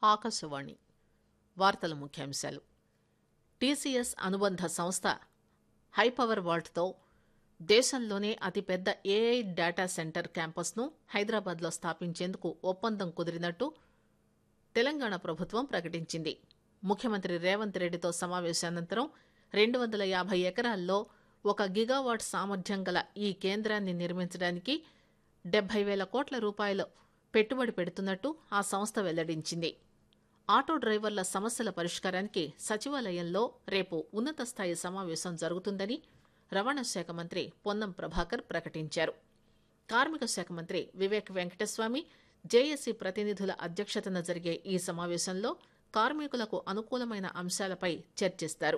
ఆకాశవాణి వార్తల ముఖ్యాంశాలు టీసీఎస్ అనుబంధ సంస్థ హైపవర్ వాల్ట్తో దేశంలోనే అతిపెద్ద ఏఐ డేటా సెంటర్ క్యాంపస్ను హైదరాబాద్లో స్థాపించేందుకు ఒప్పందం కుదిరినట్టు తెలంగాణ ప్రభుత్వం ప్రకటించింది ముఖ్యమంత్రి రేవంత్ రెడ్డితో సమావేశానంతరం రెండు వందల యాభై ఎకరాల్లో ఒక గిగావాట్ సామర్థ్యం గల ఈ కేంద్రాన్ని నిర్మించడానికి డెబ్బై వేల కోట్ల రూపాయలు పెట్టుబడి పెడుతున్నట్టు ఆ సంస్థ వెల్లడించింది ఆటో డ్రైవర్ల సమస్యల పరిష్కారానికి సచివాలయంలో రేపు ఉన్నత స్థాయి సమావేశం జరుగుతుందని రవాణా శాఖ మంత్రి పొన్నం ప్రభాకర్ ప్రకటించారు కార్మిక శాఖ మంత్రి వివేక్ వెంకటస్వామి జేఏసీ ప్రతినిధుల అధ్యక్షతన జరిగే ఈ సమావేశంలో కార్మికులకు అనుకూలమైన అంశాలపై చర్చిస్తారు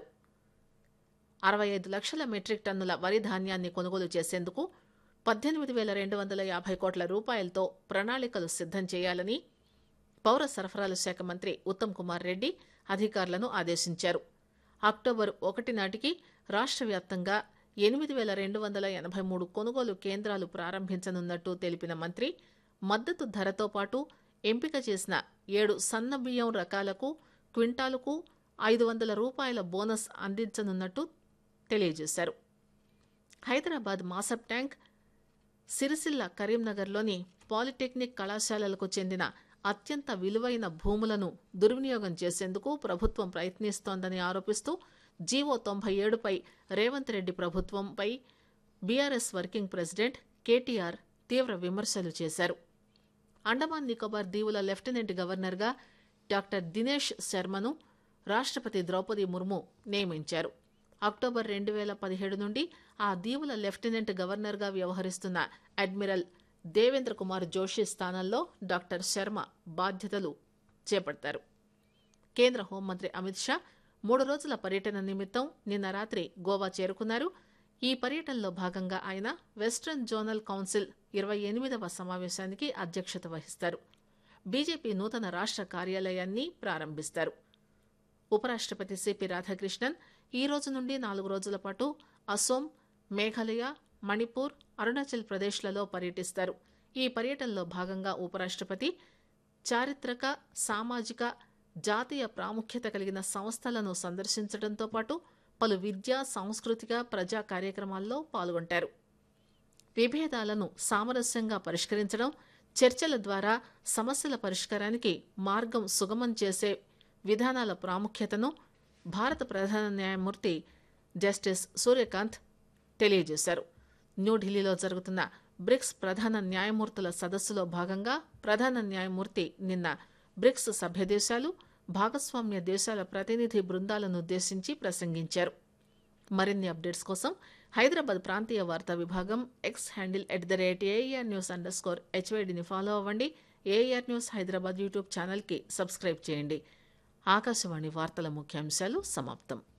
అరవై ఐదు లక్షల మెట్రిక్ టన్నుల వరి ధాన్యాన్ని కొనుగోలు చేసేందుకు పద్దెనిమిది వేల రెండు వందల యాభై కోట్ల రూపాయలతో ప్రణాళికలు సిద్దం చేయాలని పౌర సరఫరాల శాఖ మంత్రి ఉత్తమ్ కుమార్ రెడ్డి అధికారులను ఆదేశించారు అక్టోబర్ ఒకటి నాటికి రాష్ట్ర వ్యాప్తంగా ఎనిమిది వేల రెండు వందల ఎనభై మూడు కొనుగోలు కేంద్రాలు ప్రారంభించనున్నట్టు తెలిపిన మంత్రి మద్దతు ధరతో పాటు ఎంపిక చేసిన ఏడు సన్న బియ్యం రకాలకు క్వింటాలకు ఐదు వందల రూపాయల బోనస్ అందించనున్నట్టు తెలియజేశారు హైదరాబాద్ మాసప్ ట్యాంక్ సిరిసిల్ల కరీంనగర్లోని పాలిటెక్నిక్ కళాశాలలకు చెందిన అత్యంత విలువైన భూములను దుర్వినియోగం చేసేందుకు ప్రభుత్వం ప్రయత్నిస్తోందని ఆరోపిస్తూ జీవో తొంభై ఏడుపై రేవంత్ రెడ్డి ప్రభుత్వంపై బీఆర్ఎస్ వర్కింగ్ ప్రెసిడెంట్ కేటీఆర్ తీవ్ర విమర్శలు చేశారు అండమాన్ నికోబార్ దీవుల లెఫ్టినెంట్ గవర్నర్గా డాక్టర్ దినేష్ శర్మను రాష్ట్రపతి ద్రౌపది ముర్ము నియమించారు అక్టోబర్ రెండు వేల పదిహేడు నుండి ఆ దీవుల లెఫ్టినెంట్ గవర్నర్గా వ్యవహరిస్తున్న అడ్మిరల్ దేవేంద్ర కుమార్ జోషి స్థానంలో డాక్టర్ శర్మ బాధ్యతలు చేపడతారు కేంద్ర హోంమంత్రి అమిత్ షా మూడు రోజుల పర్యటన నిమిత్తం నిన్న రాత్రి గోవా చేరుకున్నారు ఈ పర్యటనలో భాగంగా ఆయన వెస్ట్రన్ జోనల్ కౌన్సిల్ ఇరవై ఎనిమిదవ సమావేశానికి అధ్యక్షత వహిస్తారు బీజేపీ నూతన రాష్ట్ర కార్యాలయాన్ని ప్రారంభిస్తారు ఉపరాష్ట్రపతి సిపి రాధాకృష్ణన్ ఈ రోజు నుండి నాలుగు రోజుల పాటు అసోం మేఘాలయ మణిపూర్ అరుణాచల్ ప్రదేశ్లలో పర్యటిస్తారు ఈ పర్యటనలో భాగంగా ఉపరాష్ట్రపతి చారిత్రక సామాజిక జాతీయ ప్రాముఖ్యత కలిగిన సంస్థలను సందర్శించడంతో పాటు పలు విద్యా సాంస్కృతిక ప్రజా కార్యక్రమాల్లో పాల్గొంటారు విభేదాలను సామరస్యంగా పరిష్కరించడం చర్చల ద్వారా సమస్యల పరిష్కారానికి మార్గం సుగమం చేసే విధానాల ప్రాముఖ్యతను భారత ప్రధాన న్యాయమూర్తి జస్టిస్ సూర్యకాంత్ తెలియజేశారు న్యూఢిల్లీలో జరుగుతున్న బ్రిక్స్ ప్రధాన న్యాయమూర్తుల సదస్సులో భాగంగా ప్రధాన న్యాయమూర్తి నిన్న బ్రిక్స్ సభ్యదేశాలు భాగస్వామ్య దేశాల ప్రతినిధి బృందాలను ఉద్దేశించి ప్రసంగించారు మరిన్ని అప్డేట్స్ కోసం హైదరాబాద్ ప్రాంతీయ వార్తా విభాగం X handle at the rate AR news underscore హెచ్వైడిని ఫాలో అవ్వండి ఏఆర్ న్యూస్ హైదరాబాద్ యూట్యూబ్ ఛానల్కి సబ్స్క్రైబ్ చేయండి ఆకాశవాణి వార్తల ముఖ్యాంశాలు సమాప్తం